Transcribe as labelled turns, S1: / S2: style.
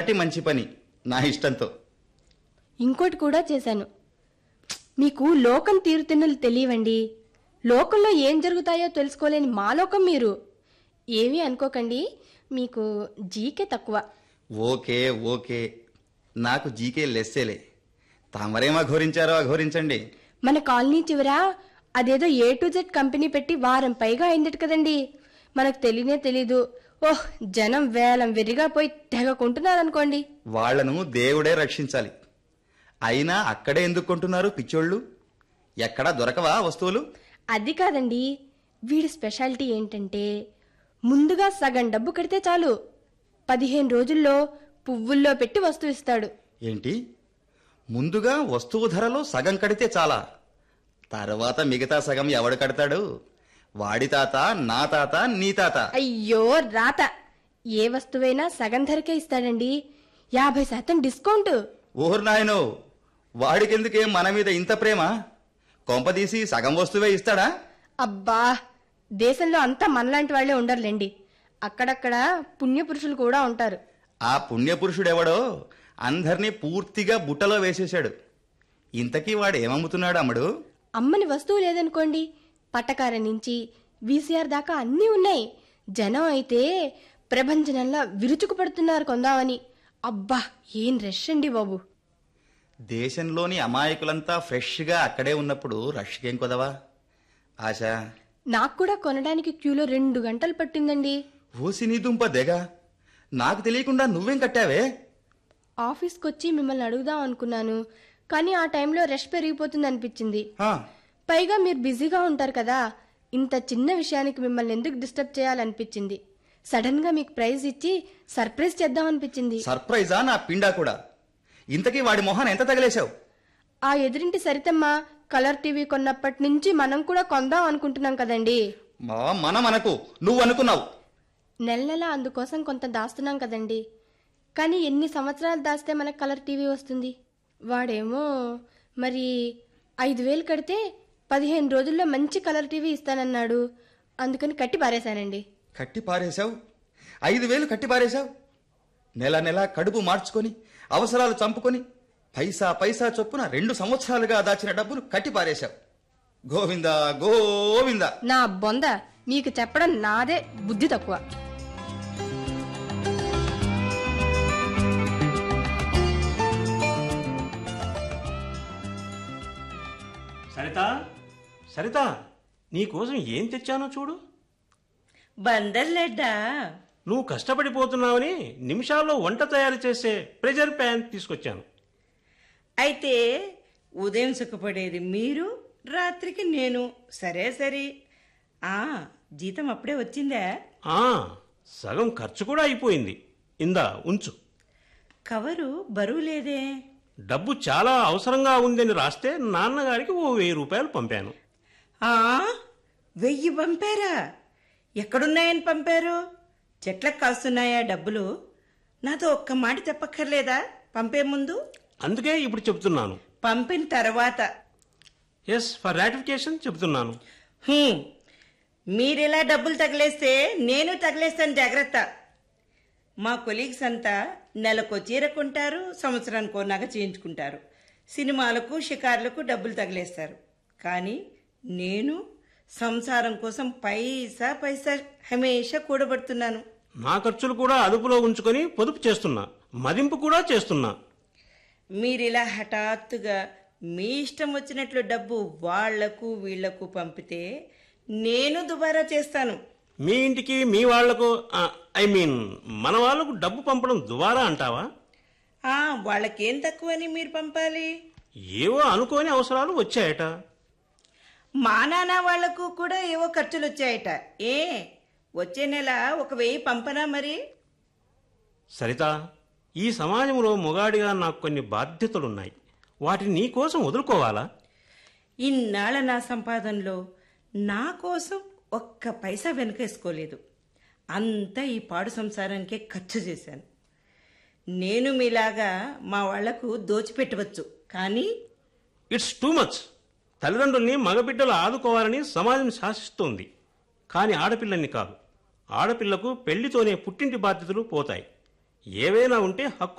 S1: అంతటి మంచి పని నా ఇష్టంతో
S2: ఇంకోటి కూడా చేశాను మీకు లోకం తీరుతెన్నులు తెలియవండి లోకంలో ఏం జరుగుతాయో తెలుసుకోలేని మా లోకం మీరు ఏమీ అనుకోకండి మీకు జీకే తక్కువ
S1: ఓకే ఓకే నాకు జీకే లెస్సేలే తామరేం అఘోరించారో అఘోరించండి
S2: మన కాలనీ చివర అదేదో ఏ టు జెడ్ కంపెనీ పెట్టి వారం పైగా అయిందట కదండి మనకు తెలియనే తెలీదు ఓహ్ జనం వేలం వెర్రిగా పోయి తెగ కొంటున్నారనుకోండి
S1: వాళ్లను దేవుడే రక్షించాలి అయినా అక్కడే ఎందుకు కొంటున్నారు పిచ్చోళ్ళు ఎక్కడా దొరకవా వస్తువులు
S2: అది కాదండి వీడి స్పెషాలిటీ ఏంటంటే ముందుగా సగం డబ్బు కడితే చాలు పదిహేను రోజుల్లో పువ్వుల్లో పెట్టి వస్తువు ఇస్తాడు
S1: ఏంటి ముందుగా వస్తువు ధరలో సగం కడితే చాలా తర్వాత మిగతా సగం ఎవడు కడతాడు వాడి తాత నా తాత నీ తాత
S2: అయ్యో రాత ఏ వస్తువైనా సగం ధరకే ఇస్తాడండి యాభై శాతం డిస్కౌంట్
S1: ఓహర్ నాయనో వాడికెందుకే మన మీద ఇంత ప్రేమ కొంపదీసి సగం వస్తువే ఇస్తాడా
S2: అబ్బా దేశంలో అంతా మనలాంటి వాళ్లే ఉండరులేండి అక్కడక్కడ పుణ్యపురుషులు కూడా ఉంటారు
S1: ఆ పుణ్యపురుషుడెవడో అందర్నీ పూర్తిగా బుట్టలో వేసేశాడు ఇంతకీ వాడు ఏమమ్ముతున్నాడు అమ్మడు
S2: అమ్మని వస్తువు లేదనుకోండి పట్టకార నుంచి వీసీఆర్ దాకా అన్నీ ఉన్నాయి జనం అయితే ప్రభంజనంలా విరుచుకు పడుతున్నారు కొందామని అబ్బా ఏం రష్ అండి బాబు
S1: దేశంలోని అమాయకులంతా ఫ్రెష్గా అక్కడే ఉన్నప్పుడు రష్కేం కొదవా ఆశ
S2: నాకు కూడా కొనడానికి క్యూలో రెండు గంటలు పట్టిందండి
S1: ఓసి నీ దుంప దెగ నాకు తెలియకుండా నువ్వేం కట్టావే
S2: ఆఫీస్కి వచ్చి మిమ్మల్ని అడుగుదాం అనుకున్నాను కానీ ఆ టైంలో రష్ పెరిగిపోతుంది అనిపించింది
S1: హా,
S2: పైగా మీరు బిజీగా ఉంటారు కదా ఇంత చిన్న విషయానికి మిమ్మల్ని ఎందుకు డిస్టర్బ్ చేయాలనిపించింది సడన్ గా మీకు ప్రైజ్ ఇచ్చి సర్ప్రైజ్ చేద్దాం అనిపించింది
S1: సర్ప్రైజా నా పిండా కూడా ఇంతకీ వాడి మొహాన్ని ఎంత తగిలేశావు
S2: ఆ ఎదురింటి సరితమ్మ కలర్ టీవీ కొన్నప్పటి నుంచి మనం కూడా కొందాం అనుకుంటున్నాం కదండి
S1: మా మనం అనకు నువ్వు అనుకున్నావు
S2: నెల నెల అందుకోసం కొంత దాస్తున్నాం కదండి కానీ ఎన్ని సంవత్సరాలు దాస్తే మనకు కలర్ టీవీ వస్తుంది వాడేమో మరి ఐదు వేలు కడితే పదిహేను రోజుల్లో మంచి కలర్ టీవీ ఇస్తానన్నాడు అందుకని కట్టి పారేశానండి
S1: కట్టి పారేశావు ఐదు వేలు కట్టి పారేశావు నెల నెల కడుపు మార్చుకొని అవసరాలు చంపుకొని పైసా పైసా చొప్పున రెండు సంవత్సరాలుగా దాచిన డబ్బును కట్టి పారేశావు గోవిందా గోవిందా
S2: నా బొంద మీకు చెప్పడం నాదే బుద్ధి తక్కువ
S3: సరిత సరిత నీకోసం ఏం తెచ్చానో చూడు
S4: బందర్లెడ్డా
S3: నువ్వు కష్టపడిపోతున్నావని నిమిషాల్లో వంట తయారు చేసే ప్రెజర్ ప్యాన్ తీసుకొచ్చాను
S4: అయితే ఉదయం సుఖపడేది మీరు రాత్రికి నేను సరే సరే ఆ జీతం అప్పుడే వచ్చిందా
S3: ఆ సగం ఖర్చు కూడా అయిపోయింది ఇందా ఉంచు
S4: కవరు బరువు లేదే
S3: డబ్బు చాలా అవసరంగా ఉందని రాస్తే నాన్నగారికి ఓ వెయ్యి రూపాయలు పంపాను
S4: ఆ వెయ్యి పంపారా ఎక్కడున్నాయని పంపారు చెట్లకు కాస్తున్నాయా డబ్బులు నాతో ఒక్క మాట చెప్పక్కర్లేదా పంపే ముందు
S3: అందుకే ఇప్పుడు చెబుతున్నాను
S4: పంపిన తర్వాత
S3: ఎస్ ఫర్ రాటిఫికేషన్ చెబుతున్నాను
S4: హ్మ్. మీరెలా డబ్బులు తగిలేస్తే నేను తగిలేస్తాను జాగ్రత్త మా కొలీగ్స్ అంతా నెలకు చీర కొంటారు సంవత్సరానికో నగ చేయించుకుంటారు సినిమాలకు షికార్లకు డబ్బులు తగిలేస్తారు కానీ నేను సంసారం కోసం పైసా పైసా హమేషా కూడబడుతున్నాను
S3: నా ఖర్చులు కూడా అదుపులో ఉంచుకొని పొదుపు చేస్తున్నా మదింపు కూడా చేస్తున్నా
S4: మీరిలా హఠాత్తుగా మీ ఇష్టం వచ్చినట్లు డబ్బు వాళ్లకు వీళ్లకు పంపితే నేను దుబారా చేస్తాను
S3: మీ ఇంటికి మీ వాళ్లకు ఐ మీన్ మన వాళ్లకు డబ్బు పంపడం దువారా అంటావా
S4: ఆ వాళ్ళకేం తక్కువని మీరు పంపాలి
S3: ఏవో అనుకోని అవసరాలు వచ్చాయట
S4: మా నాన్న వాళ్లకు కూడా ఏవో ఖర్చులు వచ్చాయట ఏ వచ్చే నెల ఒక వెయ్యి పంపనా మరి
S3: సరిత ఈ సమాజంలో మొగాడిగా నాకు కొన్ని బాధ్యతలున్నాయి వాటిని నీ కోసం వదులుకోవాలా
S4: ఇన్నాళ్ళ నా సంపాదనలో నా కోసం ఒక్క పైసా వెనకేసుకోలేదు అంతా ఈ పాడు సంసారానికే ఖర్చు చేశాను నేను మీలాగా మా వాళ్లకు దోచిపెట్టవచ్చు కానీ
S3: ఇట్స్ టూ మచ్ తల్లిదండ్రుల్ని మగబిడ్డలు ఆదుకోవాలని సమాజం శాసిస్తోంది కానీ ఆడపిల్లల్ని కాదు ఆడపిల్లకు పెళ్లితోనే పుట్టింటి బాధ్యతలు పోతాయి ఏవైనా ఉంటే హక్కు